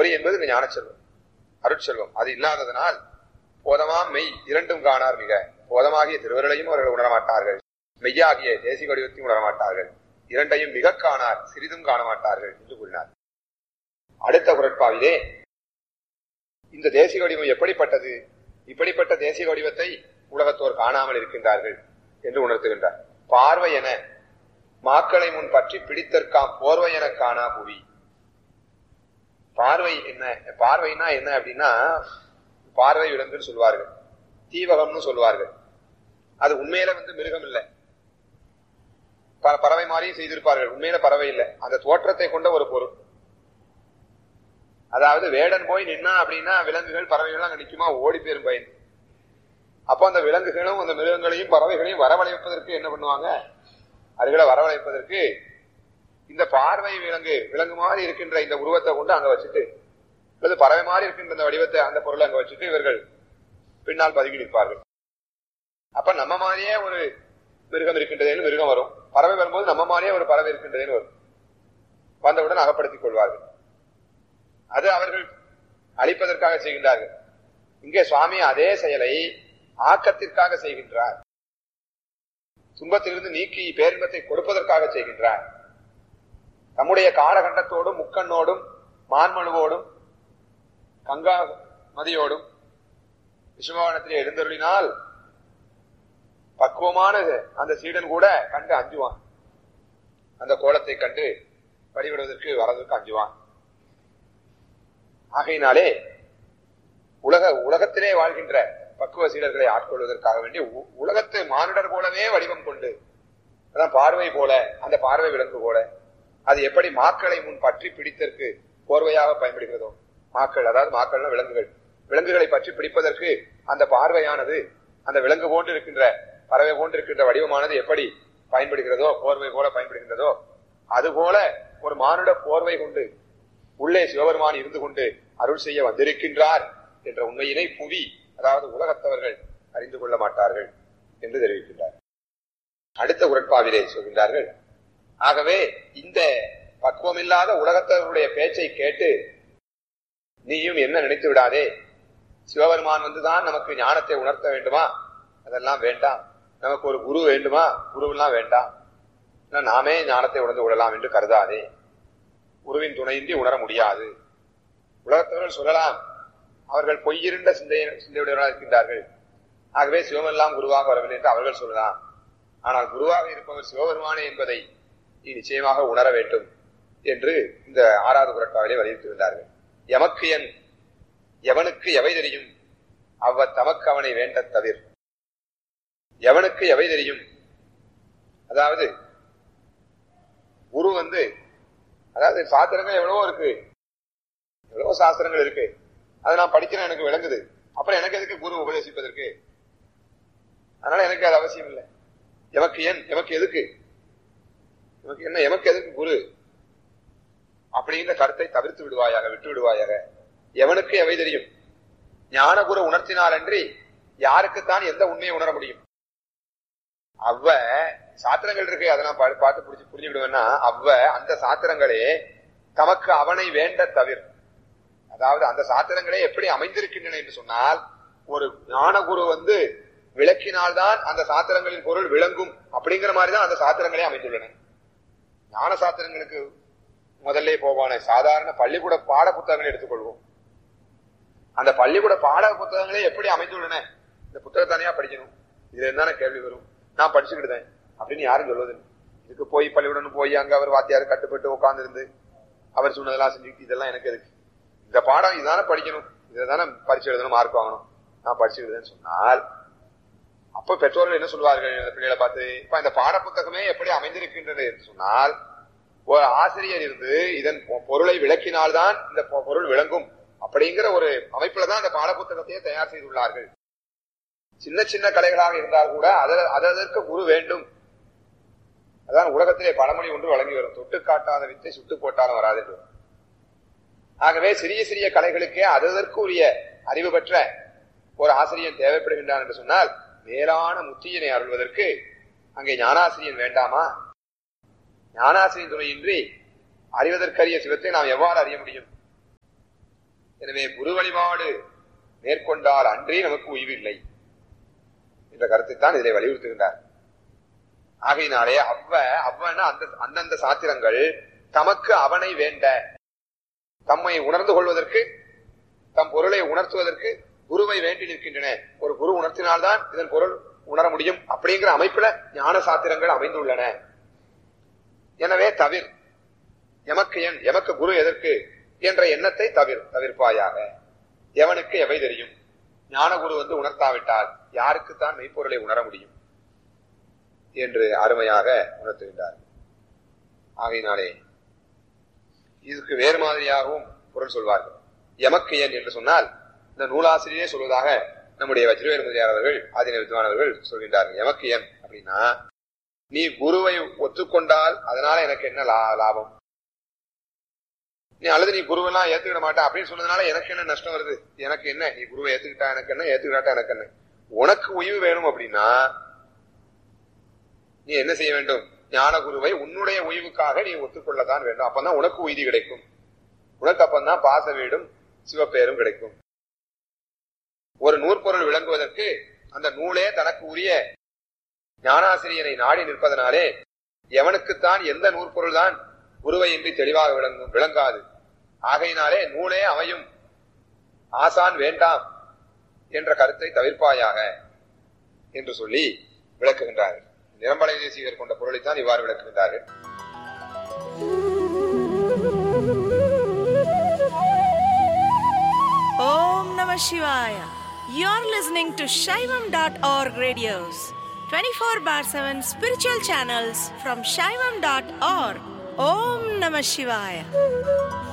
போதை என்பது இந்த ஞானச்செல்வம் அருட்செல்வம் அது இல்லாததனால் போதமாம் மெய் இரண்டும் காணார் மிக போதமாகிய திருவருளையும் அவர்கள் உணரமாட்டார்கள் மெய்யாகிய தேசிக வடிவத்தையும் உணரமாட்டார்கள் இரண்டையும் மிக காணார் சிறிதும் காண மாட்டார்கள் என்று கூறினார் அடுத்த குரட்பாவிலே இந்த தேசிக வடிவம் எப்படிப்பட்டது இப்படிப்பட்ட தேசிக வடிவத்தை உலகத்தோர் காணாமல் இருக்கின்றார்கள் என்று உணர்த்துகின்றார் பார்வை என மாக்களை முன் பற்றி பிடித்தற்காம் போர்வை என காணா புவி பார்வை என்ன பார்வைனா என்ன அப்படின்னா பார்வை விலங்குன்னு சொல்லுவார்கள் தீவகம்னு சொல்லுவார்கள் அது உண்மையில வந்து மிருகம் இல்லை ப- பறவை மாதிரியும் செய்திருப்பார்கள் உண்மையில பறவை இல்லை அந்த தோற்றத்தை கொண்ட ஒரு பொருள் அதாவது வேடன் போய் நின்னா அப்படின்னா விலங்குகள் பறவைகள் அங்க நிக்குமா ஓடி போயிரும் பயந்து அப்போ அந்த விலங்குகளும் அந்த மிருகங்களையும் பறவைகளையும் வரவழைப்பதற்கு என்ன பண்ணுவாங்க அதுகளை வரவழைப்பதற்கு இந்த பார்வை விலங்கு விலங்கு மாதிரி இருக்கின்ற இந்த உருவத்தை கொண்டு அங்க வச்சுட்டு அல்லது பறவை மாதிரி இருக்கின்ற இந்த வடிவத்தை அந்த பொருளை அங்க வச்சுட்டு இவர்கள் பின்னால் பதுங்கி நிற்பார்கள் அப்ப நம்ம மாதிரியே ஒரு மிருகம் இருக்கின்றதேன்னு மிருகம் வரும் பறவை வரும்போது நம்ம மாதிரியே ஒரு பறவை இருக்கின்றதேன்னு வரும் வந்தவுடன் அகப்படுத்திக் கொள்வார்கள் அது அவர்கள் அழிப்பதற்காக செய்கின்றார்கள் இங்கே சுவாமி அதே செயலை ஆக்கத்திற்காக செய்கின்றார் துன்பத்திலிருந்து நீக்கி பேரின்பத்தை கொடுப்பதற்காக செய்கின்றார் தம்முடைய காலகண்டத்தோடும் முக்கண்ணோடும் மான்மனுவோடும் கங்கா மதியோடும் விஸ்வவானத்திலே எழுந்தருளினால் பக்குவமான அந்த சீடன் கூட கண்டு அஞ்சுவான் அந்த கோலத்தை கண்டு வழிபடுவதற்கு வரதற்கு அஞ்சுவான் ஆகையினாலே உலக உலகத்திலே வாழ்கின்ற பக்குவ சீடர்களை ஆட்கொள்வதற்காக வேண்டி உ- உலகத்து மானுடர் போலவே வடிவம் கொண்டு அதான் பார்வை போல அந்த பார்வை விலங்கு போல அது எப்படி மாக்களை முன் பற்றி பிடித்தற்கு போர்வையாக பயன்படுகிறதோ மாக்கள் அதாவது மாக்கள்னா விலங்குகள் விலங்குகளை பற்றி பிடிப்பதற்கு அந்த பார்வையானது அந்த விலங்கு போன்று இருக்கின்ற பறவை போன்று இருக்கின்ற வடிவமானது எப்படி பயன்படுகிறதோ போர்வை போல பயன்படுகின்றதோ அதுபோல ஒரு மானுட போர்வை கொண்டு உள்ளே சிவபெருமான் இருந்து கொண்டு அருள் செய்ய வந்திருக்கின்றார் என்ற உண்மையினை புவி அதாவது உலகத்தவர்கள் அறிந்து கொள்ள மாட்டார்கள் என்று தெரிவிக்கின்றார் அடுத்த உரட்பாவிலே சொல்கின்றார்கள் ஆகவே இந்த பக்குவமில்லாத உலகத்தவர்களுடைய பேச்சை கேட்டு நீயும் என்ன நினைத்து விடாதே சிவபெருமான் வந்துதான் நமக்கு ஞானத்தை உணர்த்த வேண்டுமா அதெல்லாம் வேண்டாம் நமக்கு ஒரு குரு வேண்டுமா குருவெல்லாம் வேண்டாம் இல்ல நாமே ஞானத்தை உணர்ந்து கொள்ளலாம் என்று கருதாதே குருவின் துணையின்றி உணர முடியாது உலகத்தவர்கள் சொல்லலாம் அவர்கள் பொய்யிருண்ட சிந்தை சிந்தையுடையவர்களாக இருக்கின்றார்கள் ஆகவே சிவமெல்லாம் குருவாக வரவில்லை என்று அவர்கள் சொல்லலாம் ஆனால் குருவாக இருப்பவர் சிவபெருமானே என்பதை நீ நிச்சயமாக உணர வேண்டும் என்று இந்த ஆறாவது குரட்டாவிலே வலியுறுத்தியிருந்தார்கள் எமக்கு என் எவனுக்கு எவை தெரியும் அவ்வ தமக்கு அவனை வேண்ட தவிர எவனுக்கு எவை தெரியும் அதாவது குரு வந்து அதாவது சாஸ்திரங்கள் எவ்வளவோ இருக்கு எவ்வளவோ சாஸ்திரங்கள் இருக்கு அதை நான் படிக்கிறேன் எனக்கு விளங்குது அப்புறம் எனக்கு எதுக்கு குரு உபதேசிப்பதற்கு அதனால எனக்கு அது அவசியம் இல்லை எமக்கு ஏன் எமக்கு எதுக்கு எமக்கு என்ன எமக்கு எதுக்கு குரு அப்படிங்கிற கருத்தை தவிர்த்து விடுவாயாக விட்டு விடுவாயாக எவனுக்கு எவை தெரியும் ஞான குரு உணர்த்தினாலன்றி யாருக்குத்தான் எந்த உண்மையை உணர முடியும் அவ்வ சாத்திரங்கள் இருக்கு அதை நான் பா- பார்த்து புரிஞ்சு புரிஞ்சுக்கிடுவேன்னா அவ்வ அந்த சாத்திரங்களே தமக்கு அவனை வேண்ட தவிர அதாவது அந்த சாத்திரங்களே எப்படி அமைந்திருக்கின்றன என்று சொன்னால் ஒரு ஞானகுரு வந்து விளக்கினால்தான் அந்த சாத்திரங்களின் பொருள் விளங்கும் அப்படிங்கிற மாதிரி தான் அந்த சாத்திரங்களே அமைந்துள்ளன ஞான சாத்திரங்களுக்கு முதல்ல போவான சாதாரண பள்ளிக்கூட பாட புத்தகங்களை எடுத்துக்கொள்வோம் அந்த பள்ளிக்கூட பாட புத்தகங்களே எப்படி அமைந்துள்ளன இந்த புத்தகத்தானையா படிக்கணும் இதுல இருந்தான கேள்வி வரும் நான் படிச்சுக்கிட்டேன் அப்படின்னு யாரும் சொல்வதில்லை இதுக்கு போய் பள்ளிக்கூடம் போய் அங்க அவர் வாத்தியார் கட்டுப்பட்டு உட்கார்ந்து இருந்து அவர் சொன்னதெல்லாம் செஞ்சுக்கிட்டு இதெல்லாம் எனக்கு எதுக்கு இந்த பாடம் இதுதானே படிக்கணும் இதை தானே பரிசு எழுதணும் மார்க் வாங்கணும் நான் படிச்சுக்கிட்டேன்னு சொன்னால் அப்ப பெற்றோர்கள் என்ன சொல்வார்கள் இந்த பிள்ளைகளை பார்த்து இப்ப இந்த பாட புத்தகமே எப்படி அமைந்திருக்கின்றது என்று சொன்னால் ஒரு ஆசிரியர் இருந்து இதன் பொ- பொருளை விளக்கினால்தான் இந்த பொ- பொருள் விளங்கும் அப்படிங்கிற ஒரு அமைப்புல தான் இந்த பாட புத்தகத்தையே தயார் செய்துள்ளார்கள் சின்ன சின்ன கலைகளாக இருந்தால் கூட அத- அதற்கு குரு வேண்டும் அதான் உலகத்திலே பழமொழி ஒன்று வழங்கி வரும் தொட்டு காட்டாத வித்தை சுட்டு போட்டாலும் வராது என்று வரும். ஆகவே சிறிய சிறிய கலைகளுக்கே அதற்கு உரிய அறிவு பெற்ற ஒரு ஆசிரியன் தேவைப்படுகின்றான் என்று சொன்னால் மேலான முத்தியினை அருள்வதற்கு அங்கே ஞானாசிரியன் வேண்டாமா ஞானாசிரியன் துணையின்றி அறிவதற்கரிய சிவத்தை நாம் எவ்வாறு அறிய முடியும் எனவே குரு வழிபாடு மேற்கொண்டால் அன்றே நமக்கு உய்வு இல்லை என்ற கருத்தைத்தான் இதிலே வலியுறுத்துகின்றார் ஆகையினாலே அவ்வ அவ்வன அந்த அந்தந்த சாத்திரங்கள் தமக்கு அவனை வேண்ட தம்மை உணர்ந்து கொள்வதற்கு தம் பொருளை உணர்த்துவதற்கு குருவை வேண்டி நிற்கின்றன ஒரு குரு உணர்த்தினால்தான் இதன் பொருள் உணர முடியும் அப்படிங்கிற அமைப்புல ஞான சாத்திரங்கள் அமைந்துள்ளன எனவே தவிர் எமக்கு என் எமக்கு குரு எதற்கு என்ற எண்ணத்தை தவிர் தவிர்ப்பாயாக எவனுக்கு எவை தெரியும் ஞான குரு வந்து உணர்த்தாவிட்டால் யாருக்குத்தான் மெய்ப்பொருளை உணர முடியும் என்று அருமையாக உணர்த்துகின்றார் ஆகையினாலே இதுக்கு வேறு மாதிரியாகவும் பொருள் சொல்வார்கள் எமக்கு என் என்று சொன்னால் இந்த நூலாசிரியரே சொல்வதாக நம்முடைய வஜ்ரவேல் முதலியார் அவர்கள் ஆதின வித்வானவர்கள் சொல்கின்றார்கள் எமக்கு என் அப்படின்னா நீ குருவை ஒத்துக்கொண்டால் அதனால எனக்கு என்ன லா- லாபம் நீ அல்லது நீ குருவெல்லாம் ஏத்துக்கிட மாட்டா அப்படின்னு சொன்னதுனால எனக்கு என்ன நஷ்டம் வருது எனக்கு என்ன நீ குருவை ஏத்துக்கிட்டா எனக்கு என்ன ஏத்துக்கிட்டாட்டா எனக்கு என்ன உனக்கு உய்வு வேணும் அப்படின்னா நீ என்ன செய்ய வேண்டும் ஞான குருவை உன்னுடைய உய்வுக்காக நீ ஒத்துக்கொள்ளத்தான் வேண்டும் அப்பதான் உனக்கு உய்தி கிடைக்கும் உனக்கு அப்பந்தான் பாச வீடும் சிவப்பேரும் கிடைக்கும் ஒரு நூற்பொருள் விளங்குவதற்கு அந்த நூலே தனக்கு உரிய ஞானாசிரியனை நாடி நிற்பதனாலே எவனுக்குத்தான் எந்த நூற்பொருள் தான் குருவை இன்றி தெளிவாக விளங்கும் விளங்காது ஆகையினாலே நூலே அமையும் ஆசான் வேண்டாம் என்ற கருத்தை தவிர்ப்பாயாக என்று சொல்லி விளக்குகின்றார்கள் நிரம்பலை தேசிகர் கொண்ட பொருளைத்தான் இவ்வாறு விளக்குகின்றார்கள் Om Namah Shivaya. You're listening to Shaivam.org radios, 24 bar 7 spiritual channels from Shaivam.org. Om Namah Shivaya.